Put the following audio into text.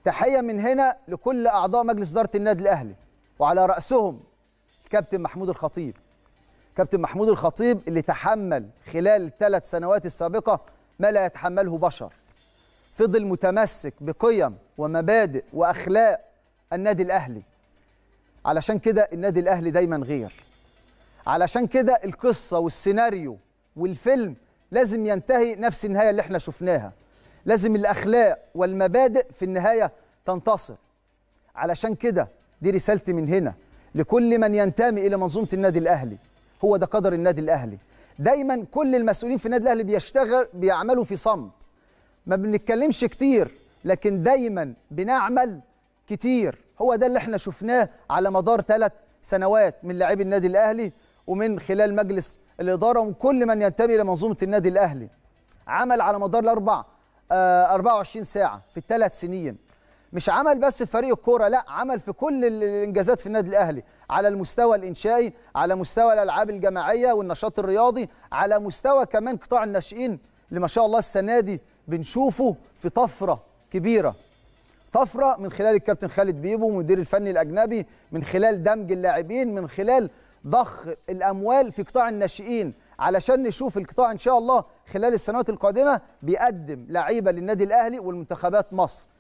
تحيه من هنا لكل اعضاء مجلس اداره النادي الاهلي وعلى راسهم الكابتن محمود الخطيب كابتن محمود الخطيب اللي تحمل خلال الثلاث سنوات السابقه ما لا يتحمله بشر فضل متمسك بقيم ومبادئ واخلاق النادي الاهلي علشان كده النادي الاهلي دايما غير علشان كده القصه والسيناريو والفيلم لازم ينتهي نفس النهايه اللي احنا شفناها لازم الاخلاق والمبادئ في النهايه تنتصر علشان كده دي رسالتي من هنا لكل من ينتمي الى منظومه النادي الاهلي هو ده قدر النادي الاهلي دايما كل المسؤولين في النادي الاهلي بيشتغل بيعملوا في صمت ما بنتكلمش كتير لكن دايما بنعمل كتير هو ده اللي احنا شفناه على مدار ثلاث سنوات من لاعبي النادي الاهلي ومن خلال مجلس الاداره ومن كل من ينتمي الى منظومه النادي الاهلي عمل على مدار الاربع آه 24 ساعه في الثلاث سنين مش عمل بس في فريق الكوره لا عمل في كل الانجازات في النادي الاهلي على المستوى الانشائي على مستوى الالعاب الجماعيه والنشاط الرياضي على مستوى كمان قطاع الناشئين اللي ما شاء الله السنه دي بنشوفه في طفره كبيره طفره من خلال الكابتن خالد بيبو مدير الفني الاجنبي من خلال دمج اللاعبين من خلال ضخ الاموال في قطاع الناشئين علشان نشوف القطاع ان شاء الله خلال السنوات القادمه بيقدم لعيبه للنادي الاهلي والمنتخبات مصر